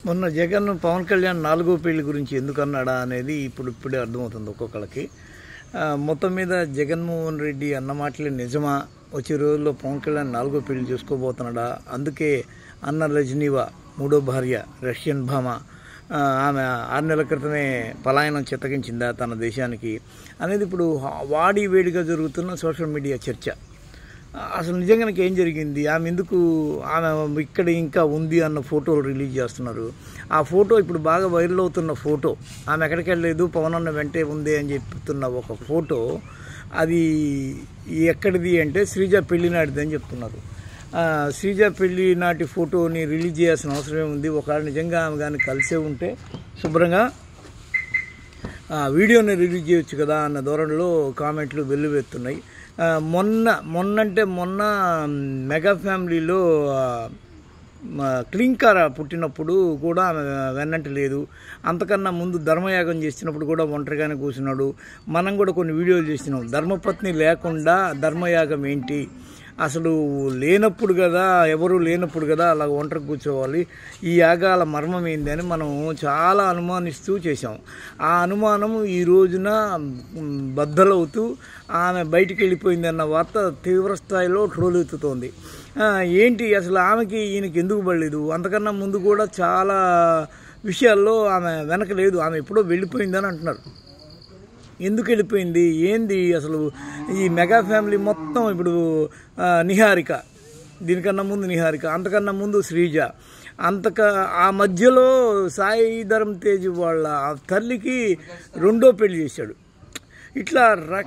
మొన్న జగన్ పవన్ కళ్యాణ్ నాలుగో పెళ్లి గురించి ఎందుకు అన్నాడా అనేది ఇప్పుడు ఇప్పుడే అర్థమవుతుంది ఒక్కొక్కరికి ఆ, మొత్తం మీద జగన్మోహన్ రెడ్డి అన్న మాటలే నిజమా వచ్చే రోజుల్లో పవన్ కళ్యాణ్ నాలుగో పెళ్లి చేసుకోబోతున్నాడా అందుకే అన్న రజనీవా మూడో భార్య రష్యన్ భామ ఆ, ఆమె ఆరు నెలల క్రితమే పలాయనం చిత్తగించిందా తన దేశానికి అనేది ఇప్పుడు వాడి వేడిగా జరుగుతున్న సోషల్ మీడియా చర్చ అసలు నిజంగానికి ఏం జరిగింది ఆమె ఎందుకు ఆమె ఇక్కడ ఇంకా ఉంది అన్న ఫోటోలు రిలీజ్ చేస్తున్నారు ఆ ఫోటో ఇప్పుడు బాగా వైరల్ అవుతున్న ఫోటో ఆమె ఎక్కడికి వెళ్ళలేదు పవన్ అన్న వెంటే ఉంది అని చెప్తున్న ఒక ఫోటో అది ఎక్కడిది అంటే శ్రీజ పెళ్లి నాటిది అని చెప్తున్నారు ఆ, శ్రీజ పెళ్లి నాటి ఫోటోని రిలీజ్ చేయాల్సిన అవసరం ఉంది ఒకవేళ నిజంగా ఆమె కానీ కలిసే ఉంటే శుభ్రంగా ఆ, వీడియోని రిలీజ్ చేయొచ్చు కదా అన్న ధోరణిలో కామెంట్లు వెల్లువెత్తున్నాయి ఆ, మొన్న మొన్నంటే మొన్న మ్, మెగా ఫ్యామిలీలో ఆ, మా క్లింకార పుట్టినప్పుడు కూడా ఆమె వెన్నంటి లేదు అంతకన్నా ముందు ధర్మయాగం చేసినప్పుడు కూడా ఒంటరిగానే కూర్చున్నాడు మనం కూడా కొన్ని వీడియోలు చేసినాం ధర్మపత్ని లేకుండా ధర్మయాగం ఏంటి అసలు లేనప్పుడు కదా ఎవరు లేనప్పుడు కదా అలా ఒంటరి కూర్చోవాలి ఈ యాగాల మర్మం ఏంది అని మనం చాలా అనుమానిస్తూ చేశాం ఆ అనుమానం ఈ రోజున మ్, బద్దలవుతూ ఆమె బయటికి వెళ్ళిపోయింది అన్న వార్త తీవ్ర స్థాయిలో ట్రోల్ ఎత్తుతోంది ఆ, ఏంటి అసలు ఆమెకి ఈయనకి ఎందుకు పడలేదు అంతకన్నా ముందు కూడా చాలా విషయాల్లో ఆమె వెనక లేదు ఆమె ఎప్పుడో వెళ్ళిపోయిందని అంటున్నారు ఎందుకు వెళ్ళిపోయింది ఏంది అసలు ఈ మెగా ఫ్యామిలీ మొత్తం ఇప్పుడు ఆ, నిహారిక దీనికన్నా ముందు నిహారిక అంతకన్నా ముందు శ్రీజ అంతక ఆ మధ్యలో సాయి ధరం తేజ్ వాళ్ళ ఆ తల్లికి రెండో పెళ్లి చేశాడు ఇట్లా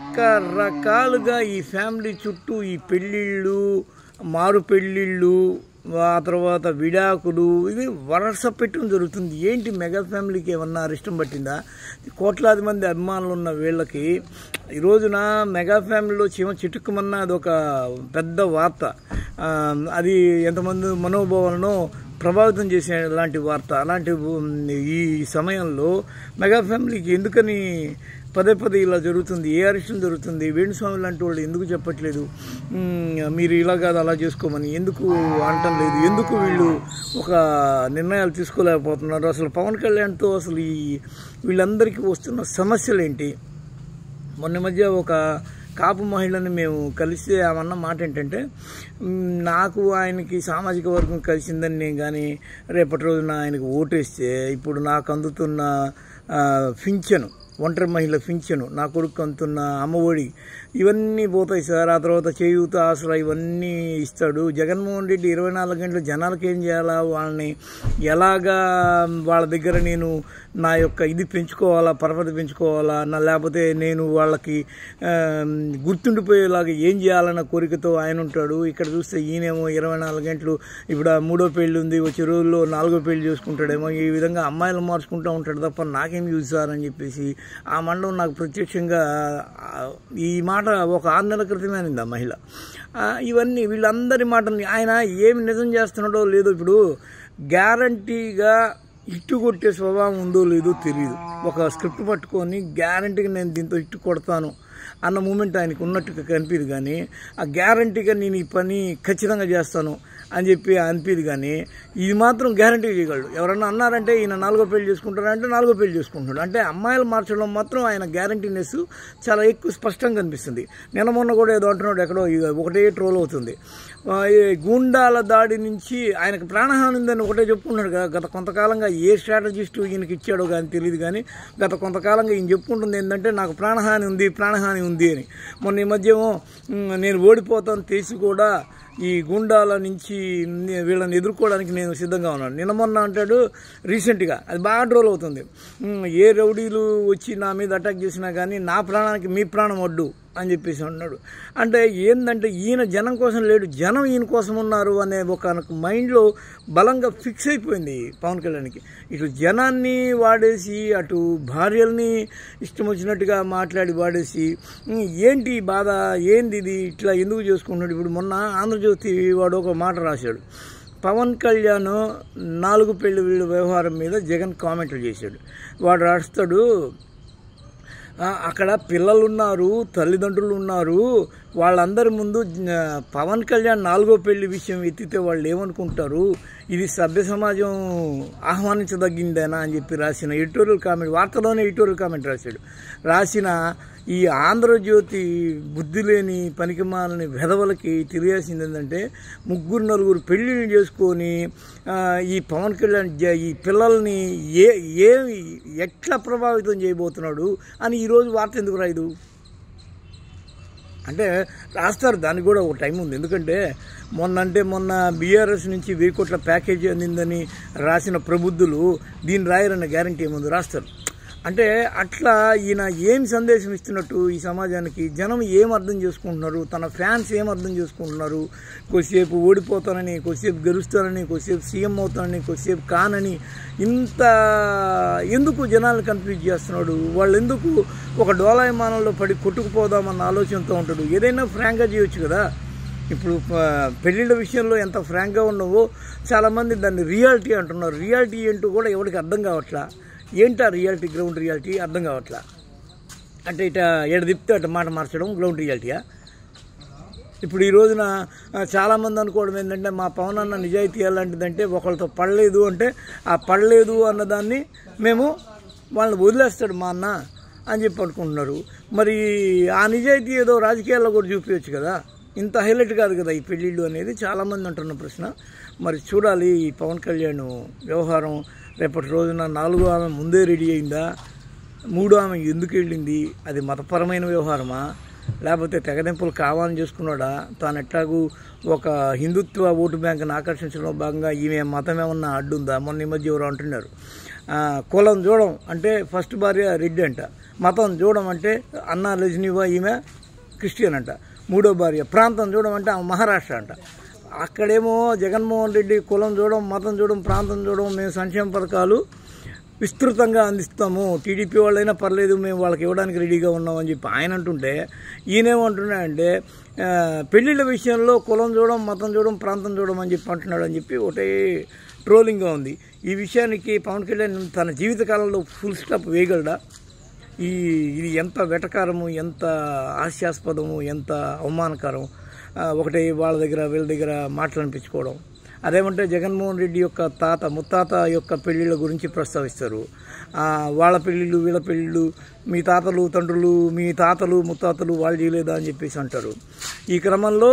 రకరకాలుగా ఈ ఫ్యామిలీ చుట్టూ ఈ పెళ్ళిళ్ళు మారు పెళ్ళిళ్ళు ఆ తర్వాత విడాకులు ఇది వరస పెట్టడం జరుగుతుంది ఏంటి మెగా ఫ్యామిలీకి ఏమన్నా అరిష్టం పట్టిందా కోట్లాది మంది అభిమానులు ఉన్న వీళ్ళకి ఈ రోజున మెగా ఫ్యామిలీలో చీమ చిటుక్కుమన్న అది ఒక పెద్ద వార్త ఆ, అది ఎంతమంది మనోభావాలను ప్రభావితం చేసే లాంటి వార్త అలాంటి ఉమ్, ఈ సమయంలో మెగా ఫ్యామిలీకి ఎందుకని పదే పదే ఇలా జరుగుతుంది ఏ అరిష్టం జరుగుతుంది వేణుస్వామి లాంటి వాళ్ళు ఎందుకు చెప్పట్లేదు ఉమ్, మీరు ఇలా కాదు అలా చేసుకోమని ఎందుకు అనటం లేదు ఎందుకు వీళ్ళు ఒక నిర్ణయాలు తీసుకోలేకపోతున్నారు అసలు పవన్ కళ్యాణ్తో అసలు ఈ వీళ్ళందరికీ వస్తున్న సమస్యలు ఏంటి మొన్న ఈ మధ్య ఒక కాపు మహిళని మేము కలిసి ఆమన్న మాట ఏంటంటే మ్, నాకు ఆయనకి సామాజిక వర్గం కలిసిందని నేను కానీ రేపటి రోజున ఆయనకు ఓటేస్తే ఇప్పుడు నాకు అందుతున్న ఆ, పింఛను ఒంటరి మహిళ పింఛను నా కొడుకు అందుతున్న అమ్మఒడి ఇవన్నీ పోతాయి సార్ ఆ తర్వాత చేయూత ఆసరా ఇవన్నీ ఇస్తాడు జగన్మోహన్ రెడ్డి ఇరవై నాలుగు గంటలు జనాలకు ఏం చేయాలా వాళ్ళని ఎలాగా వాళ్ళ దగ్గర నేను నా యొక్క ఇది పెంచుకోవాలా పరపతి పెంచుకోవాలా నా లేకపోతే నేను వాళ్ళకి ఆ, గుర్తుండిపోయేలాగా ఏం చేయాలన్న కోరికతో ఆయన ఉంటాడు ఇక్కడ చూస్తే ఈయనేమో ఇరవై నాలుగు గంటలు ఇప్పుడు ఆ మూడో పెళ్లి ఉంది వచ్చే రోజుల్లో నాలుగో పెళ్లి చేసుకుంటాడేమో ఈ విధంగా అమ్మాయిలు మార్చుకుంటూ ఉంటాడు తప్ప నాకేం యూజ్ సార్ అని చెప్పేసి ఆ మండలం నాకు ప్రత్యక్షంగా ఆ, ఈ మాట ఒక ఆరు నెలల క్రితమే అనింది ఆ మహిళ ఆ, ఇవన్నీ వీళ్ళందరి మాటని ఆయన ఏమి నిజం చేస్తున్నాడో లేదో ఇప్పుడు గ్యారంటీగా ఇట్టు కొట్టే స్వభావం ఉందో లేదో తెలియదు ఒక స్క్రిప్ట్ పట్టుకొని గ్యారంటీగా నేను దీంతో ఇట్టు కొడతాను అన్న మూమెంట్ ఆయనకు ఉన్నట్టుగా కనిపించదు కానీ ఆ గ్యారంటీగా నేను ఈ పని ఖచ్చితంగా చేస్తాను అని చెప్పి అనిపించదు కానీ ఇది మాత్రం గ్యారంటీ చేయగలడు ఎవరన్నా అన్నారంటే ఈయన నాలుగో పెళ్లి చేసుకుంటారంటే నాలుగో పెళ్లి చేసుకుంటున్నాడు అంటే అమ్మాయిలు మార్చడం మాత్రం ఆయన గ్యారంటీనెస్ చాలా ఎక్కువ స్పష్టంగా కనిపిస్తుంది నిన్న మొన్న కూడా ఏదో అంటున్నాడు ఎక్కడో ఇక ఒకటే ట్రోల్ అవుతుంది ఆ, ఈ గూండాల దాడి నుంచి ఆయనకు ప్రాణహాని ఉందని ఒకటే చెప్పుకుంటున్నాడు కదా గత కొంతకాలంగా ఏ స్ట్రాటజిస్ట్ ఈయనకి ఇచ్చాడో కానీ తెలియదు కానీ గత కొంతకాలంగా ఈయన చెప్పుకుంటుంది ఏంటంటే నాకు ప్రాణహాని ఉంది ప్రాణహాని ఉంది అని మొన్న ఈ మధ్యేమో "ఉమ్, నేను ఓడిపోతాను తెలిసి కూడా ఈ గుండాల నుంచి నే- వీళ్ళని ఎదుర్కోవడానికి నేను సిద్ధంగా ఉన్నాను నిన్న మొన్న అంటాడు రీసెంట్గా అది బాగా ట్రోల్ అవుతుంది "ఉమ్, ఏ రౌడీలు వచ్చి నా మీద అటాక్ చేసినా కానీ నా ప్రాణానికి మీ ప్రాణం వడ్డు అని చెప్పేసి అన్నాడు అంటే ఏంటంటే ఈయన జనం కోసం లేడు జనం ఈయన కోసం ఉన్నారు అనే ఒక మైండ్లో బలంగా ఫిక్స్ అయిపోయింది పవన్ కళ్యాణ్కి ఇటు జనాన్ని వాడేసి అటు భార్యల్ని ఇష్టం వచ్చినట్టుగా మాట్లాడి వాడేసి "ఉమ్, ఏంటి ఈ బాధ ఏంది ఇది ఇట్లా ఎందుకు చేసుకుంటున్నాడు ఇప్పుడు మొన్న ఆంధ్రజ్యోతి వాడు ఒక మాట రాశాడు పవన్ కళ్యాణ్ నాలుగు పెళ్లి వ్యవహారం మీద జగన్ కామెంట్లు చేశాడు వాడు రాస్తాడు ఆ, అక్కడ పిల్లలు ఉన్నారు తల్లిదండ్రులు ఉన్నారు వాళ్ళందరి ముందు ఆ, పవన్ కళ్యాణ్ నాలుగో పెళ్లి విషయం ఎత్తితే వాళ్ళు ఏమనుకుంటారు ఇది సభ్య సమాజం ఆహ్వానించదగ్గిందేనా అని చెప్పి రాసిన ఎడిటోరియల్ కామెంట్ వార్తలోనే ఎడిటోరియల్ కామెంట్ రాశాడు రాసిన ఈ ఆంధ్రజ్యోతి బుద్ధి లేని పనికిమాలని వెధవలకి తెలియాల్సింది ఏంటంటే ముగ్గురు నలుగురు పెళ్ళిళ్ళు చేసుకొని ఆ, ఈ పవన్ కళ్యాణ్ జ- ఈ పిల్లల్ని ఏ ఏ ఎట్లా ప్రభావితం చేయబోతున్నాడు అని ఈరోజు వార్త ఎందుకు రాయదు అంటే రాస్తారు దానికి కూడా ఒక టైం ఉంది ఎందుకంటే మొన్న అంటే మొన్న బీఆర్ఎస్ నుంచి వెయ్యి కోట్ల ప్యాకేజీ అందిందని రాసిన ప్రబుద్ధులు దీన్ని రాయరన్న గ్యారంటీ ఏముంది రాస్తారు అంటే అట్లా ఈయన ఏం సందేశం ఇస్తున్నట్టు ఈ సమాజానికి జనం ఏం అర్థం చేసుకుంటున్నారు తన ఫ్యాన్స్ ఏం అర్థం చేసుకుంటున్నారు కొద్దిసేపు ఓడిపోతానని కొద్దిసేపు గెలుస్తానని కొద్దిసేపు సీఎం అవుతానని కొద్దిసేపు కానని ఇంత ఎందుకు జనాలు కన్ఫ్యూజ్ చేస్తున్నాడు వాళ్ళు ఎందుకు ఒక డోలాయమానంలో పడి కొట్టుకుపోదామన్న ఆలోచనతో ఉంటాడు ఏదైనా ఫ్రాంక్గా చేయొచ్చు కదా ఇప్పుడు ఆ, పెళ్ళిళ్ళ విషయంలో ఎంత ఫ్రాంక్గా ఉన్నావో చాలామంది దాన్ని రియాలిటీ అంటున్నారు రియాలిటీ ఏంటో కూడా ఎవరికి అర్థం కావట్లా ఏంటా రియాలిటీ గ్రౌండ్ రియాలిటీ అర్థం కావట్లా అంటే ఇట ఎడ తిప్పితే అటు మాట మార్చడం గ్రౌండ్ రియాలిటీయా ఇప్పుడు ఈ రోజున ఆ, చాలామంది అనుకోవడం ఏంటంటే మా పవన్ అన్న నిజాయితీ ఎలాంటిదంటే ఒకళ్ళతో పడలేదు అంటే ఆ పడలేదు అన్నదాన్ని మేము వాళ్ళని వదిలేస్తాడు మా అన్న అని చెప్పి అనుకుంటున్నారు మరి ఆ నిజాయితీ ఏదో రాజకీయాల్లో కూడా చూపించచ్చు కదా ఇంత హైలైట్ కాదు కదా ఈ పెళ్ళిళ్ళు అనేది చాలామంది అంటున్న ప్రశ్న మరి చూడాలి ఈ పవన్ కళ్యాణ్ వ్యవహారం రేపటి రోజున నాలుగో ఆమె ముందే రెడీ అయిందా మూడో ఆమె ఎందుకు వెళ్ళింది అది మతపరమైన వ్యవహారమా లేకపోతే తెగదెంపులు కావాలని చేసుకున్నాడా తాను ఎట్లాగూ ఒక హిందుత్వ ఓటు బ్యాంకును ఆకర్షించడంలో భాగంగా ఈమె మతం ఏమన్నా అడ్డుందా మొన్న ఈ మధ్య ఎవరు అంటున్నారు ఆ, కులం చూడడం అంటే ఫస్ట్ భార్య రెడ్డి అంట మతం చూడడం అంటే అన్న లజ్నీవా ఈమె క్రిస్టియన్ అంట మూడో భార్య ప్రాంతం చూడడం అంటే ఆమె మహారాష్ట్ర అంట అక్కడేమో జగన్మోహన్ రెడ్డి కులం చూడడం మతం చూడడం ప్రాంతం చూడడం మేము సంక్షేమ పథకాలు విస్తృతంగా అందిస్తాము టీడీపీ వాళ్ళైనా పర్లేదు మేము వాళ్ళకి ఇవ్వడానికి రెడీగా ఉన్నామని చెప్పి ఆయన అంటుంటే ఈయనేమంటున్నాడంటే ఆ, పెళ్ళిళ్ళ విషయంలో కులం చూడడం మతం చూడడం ప్రాంతం చూడడం అని చెప్పి అంటున్నాడు అని చెప్పి ఒకటే ట్రోలింగ్గా ఉంది ఈ విషయానికి పవన్ కళ్యాణ్ తన జీవితకాలంలో ఫుల్ స్టాప్ వేయగలడా ఈ ఇది ఎంత వెటకారము ఎంత హాస్యాస్పదము ఎంత అవమానకరం ఆ, ఒకటే వాళ్ళ దగ్గర వీళ్ళ దగ్గర మాటలు అనిపించుకోవడం అదేమంటే జగన్మోహన్ రెడ్డి యొక్క తాత ముత్తాత యొక్క పెళ్ళిళ్ళ గురించి ప్రస్తావిస్తారు ఆ, వాళ్ళ పెళ్ళిళ్ళు వీళ్ళ పెళ్ళిళ్ళు మీ తాతలు తండ్రులు మీ తాతలు ముత్తాతలు వాళ్ళు చేయలేదా అని చెప్పేసి అంటారు ఈ క్రమంలో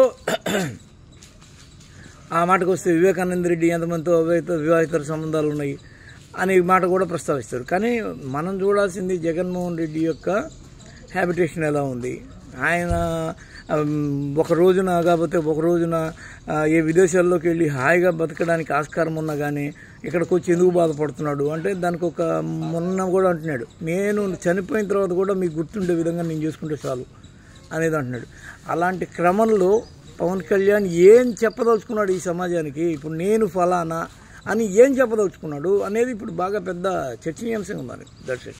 ఆ మాటకు వస్తే వివేకానంద రెడ్డి ఎంతమందితో అవివాహిత వివాహితర సంబంధాలు ఉన్నాయి అనే మాట కూడా ప్రస్తావిస్తారు కానీ మనం చూడాల్సింది జగన్మోహన్ రెడ్డి యొక్క హ్యాబిటేషన్ ఎలా ఉంది ఆయన ఉమ్, ఒక రోజున కాకపోతే ఒక రోజున ఆ, ఏ విదేశాల్లోకి వెళ్ళి హాయిగా బతకడానికి ఆస్కారం ఉన్నా కానీ ఇక్కడికి వచ్చి ఎందుకు బాధపడుతున్నాడు అంటే దానికి ఒక మొన్న కూడా అంటున్నాడు నేను చనిపోయిన తర్వాత కూడా మీకు గుర్తుండే విధంగా నేను చేసుకుంటే చాలు అనేది అంటున్నాడు అలాంటి క్రమంలో పవన్ కళ్యాణ్ ఏం చెప్పదలుచుకున్నాడు ఈ సమాజానికి ఇప్పుడు నేను ఫలానా అని ఏం చెప్పదలుచుకున్నాడు అనేది ఇప్పుడు బాగా పెద్ద చర్చనీయాంశంగా ఉంది దట్స్ ఇట్